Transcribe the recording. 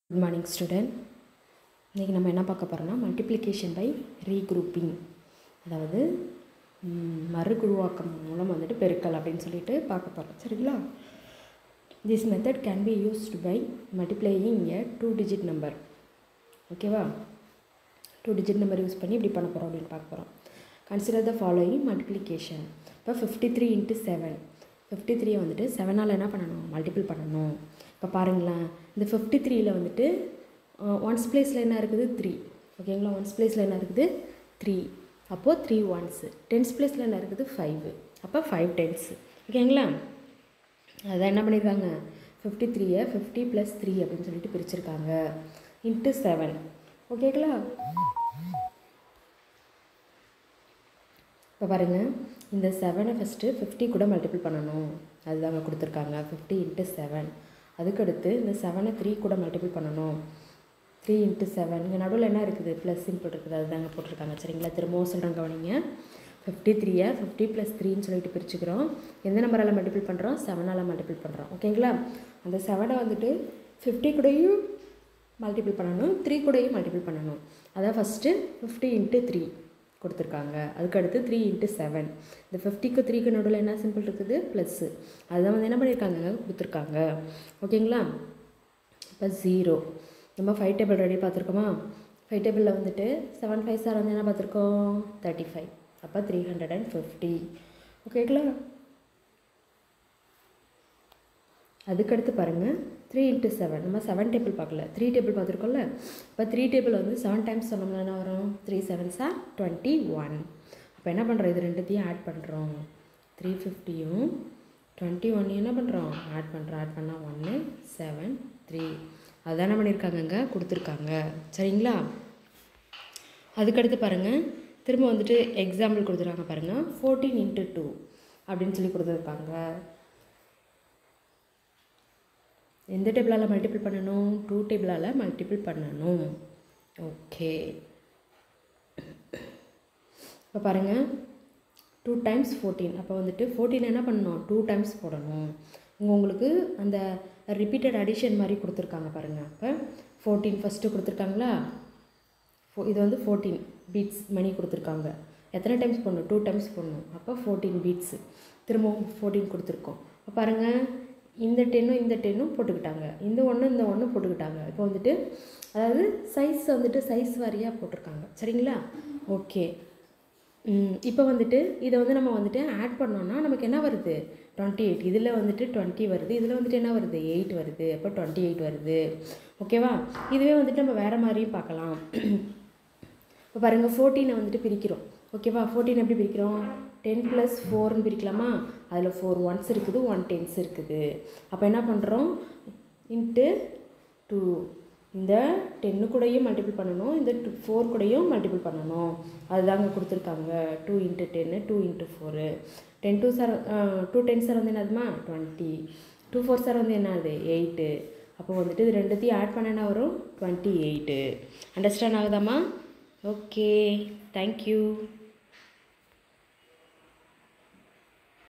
good morning student இன்றைக்கி நம்ம என்ன பார்க்க போகிறோம்னா மல்டிப்ளிகேஷன் பை ரீக்ரூப்பிங் அதாவது ம், மறுகுருவாக்கம் மூலம் வந்துட்டு பெருக்கல் அப்படின்னு சொல்லிட்டு பார்க்க போகிறோம் சரிங்களா this method can be used by multiplying a two digit number ஓகேவா டூ டிஜிட் நம்பர் யூஸ் பண்ணி இப்படி பண்ண போகிறோம் அப்படின்னு பார்க்க போகிறோம் கன்சிடர் த ஃபாலோயிங் மல்டிப்ளிகேஷன் இப்போ fifty three into seven fifty த்ரீயை வந்துட்டு செவனால் என்ன பண்ணணும் மல்டிபிள் பண்ணணும் இப்போ பாருங்களேன் இந்த ஃபிஃப்டி த்ரீயில் வந்துட்டு ஒன்ஸ் பிளேஸில் என்ன இருக்குது த்ரீ ஓகேங்களா ஒன்ஸ் பிளேஸில் என்ன இருக்குது த்ரீ அப்போது த்ரீ ஒன்ஸு டென்ஸ் பிளேஸில் என்ன இருக்குது ஃபைவ் அப்போ ஃபைவ் டென்ஸு ஓகேங்களா அதான் என்ன பண்ணியிருக்காங்க ஃபிஃப்டி த்ரீயை ஃபிஃப்டி ப்ளஸ் த்ரீ அப்படின்னு சொல்லிட்டு பிரிச்சிருக்காங்க இன்ட்டு செவன் ஓகேங்களா இப்போ பாருங்கள் இந்த செவனை ஃபஸ்ட்டு ஃபிஃப்டி கூட மல்டிபிள் பண்ணணும் அதுதாங்க கொடுத்துருக்காங்க ஃபிஃப்டி இன்ட்டு செவன் அதுக்கடுத்து இந்த செவனை த்ரீ கூட மல்டிபிள் பண்ணணும் த்ரீ இன்ட்டு செவன் இங்கே நடுவில் என்ன இருக்குது ப்ளஸ் சிம்பிள் இருக்குது அதுதாங்க போட்டிருக்காங்க சரிங்களா திரும்பவும் சொல்கிறேன் கவனிங்க ஃபிஃப்டி த்ரீயை ஃபிஃப்டி ப்ளஸ் த்ரீன்னு சொல்லிட்டு பிரிச்சுக்கிறோம் எந்த நம்பரால் மல்டிபிள் பண்ணுறோம் செவனால் மல்டிபிள் பண்ணுறோம் ஓகேங்களா அந்த செவனை வந்துட்டு ஃபிஃப்டி கூடயும் மல்டிபிள் பண்ணணும் த்ரீ கூடயும் மல்டிபிள் பண்ணணும் அதான் ஃபஸ்ட்டு ஃபிஃப்டி இன்ட்டு த்ரீ கொடுத்துருக்காங்க அதுக்கடுத்து த்ரீ இன்ட்டு செவன் இந்த ஃபிஃப்டிக்கு த்ரீக்கு நடுவில் என்ன சிம்பிள் இருக்குது ப்ளஸ்ஸு அதுதான் வந்து என்ன பண்ணியிருக்காங்க கொடுத்துருக்காங்க ஓகேங்களா இப்போ ஜீரோ நம்ம ஃபைவ் டேபிள் ரெடி பார்த்துருக்கோமா ஃபைவ் டேபிளில் வந்துட்டு செவன் ஃபைவ் சார் வந்து என்ன பார்த்துருக்கோம் தேர்ட்டி ஃபைவ் அப்போ த்ரீ ஹண்ட்ரட் அண்ட் ஃபிஃப்டி ஓகேங்களா அதுக்கடுத்து பாருங்கள் த்ரீ இன்ட்டு செவன் நம்ம செவன் டேபிள் பார்க்கல த்ரீ டேபிள் பார்த்துருக்கோம்ல இப்போ த்ரீ டேபிள் வந்து செவன் டைம்ஸ் சொன்னோம்னா என்ன வரும் three seven sir twenty one அப்போ என்ன பண்ணுறோம் இது ரெண்டுத்தையும் ஆட் பண்ணுறோம் த்ரீ ஃபிஃப்டியும் டுவெண்ட்டி ஒன்னையும் என்ன பண்ணுறோம் ஆட் பண்ணுறோம் ஆட் பண்ணால் ஒன்று செவன் த்ரீ அதான் என்ன பண்ணியிருக்காங்கங்க கொடுத்துருக்காங்க சரிங்களா அதுக்கடுத்து பாருங்கள் திரும்ப வந்துட்டு எக்ஸாம்பிள் கொடுத்துருக்காங்க பாருங்கள் ஃபோர்டீன் இன்ட்டு டூ அப்படின்னு சொல்லி கொடுத்துருக்காங்க எந்த டேபிளால் மல்டிபிள் பண்ணணும் டூ டேபிளால் மல்டிபிள் பண்ணணும் ஓகே இப்போ பாருங்கள் டூ டைம்ஸ் ஃபோர்டீன் அப்போ வந்துட்டு ஃபோர்டீன் என்ன பண்ணணும் டூ டைம்ஸ் போடணும் இங்கே உங்களுக்கு அந்த ரிப்பீட்டட் அடிஷன் மாதிரி கொடுத்துருக்காங்க பாருங்கள் அப்போ ஃபோர்டீன் ஃபஸ்ட்டு கொடுத்துருக்காங்களா ஃபோ இது வந்து ஃபோர்டீன் பீட்ஸ் மணி கொடுத்துருக்காங்க எத்தனை டைம்ஸ் போடணும் டூ டைம்ஸ் போடணும் அப்போ ஃபோர்டீன் பீட்ஸு திரும்பவும் ஃபோர்டீன் கொடுத்துருக்கோம் அப்போ பாருங்கள் இந்த டென்னும் இந்த டென்னும் போட்டுக்கிட்டாங்க இந்த ஒன்று இந்த ஒன்று போட்டுக்கிட்டாங்க இப்போ வந்துட்டு அதாவது சைஸ் வந்துட்டு சைஸ் வாரியாக போட்டிருக்காங்க சரிங்களா ஓகே இப்போ வந்துட்டு இதை வந்து நம்ம வந்துட்டு ஆட் பண்ணோம்னா நமக்கு என்ன வருது டுவெண்ட்டி எயிட் இதில் வந்துட்டு டுவெண்ட்டி வருது இதில் வந்துட்டு என்ன வருது எயிட் வருது அப்போ டுவெண்ட்டி எயிட் வருது ஓகேவா இதுவே வந்துட்டு நம்ம வேறு மாதிரியும் பார்க்கலாம் இப்போ பாருங்கள் ஃபோர்டீனை வந்துட்டு பிரிக்கிறோம் ஓகேவா ஃபோர்டீன் எப்படி பிரிக்கிறோம் டென் ப்ளஸ் ஃபோர்னு பிரிக்கலாமா அதில் ஃபோர் ஒன்ஸ் இருக்குது ஒன் டென்ஸ் இருக்குது அப்போ என்ன பண்ணுறோம் இன்ட்டு டூ இந்த டென்னு கூடயும் மல்டிபிள் பண்ணணும் இந்த டூ ஃபோர் கூடயும் மல்டிபிள் பண்ணணும் அதுதாங்க கொடுத்துருக்காங்க டூ இன்ட்டு டென்னு two into four ten two sir two ten sir வந்து என்னதுமா டுவெண்ட்டி டூ ஃபோர் சார் வந்து என்னது எயிட்டு அப்போ வந்துட்டு இது ரெண்டுத்தையும் ஆட் பண்ண என்ன வரும் டுவெண்ட்டி எயிட்டு அண்டர்ஸ்டாண்ட் ஆகுதாம்மா ஓகே தேங்க்யூ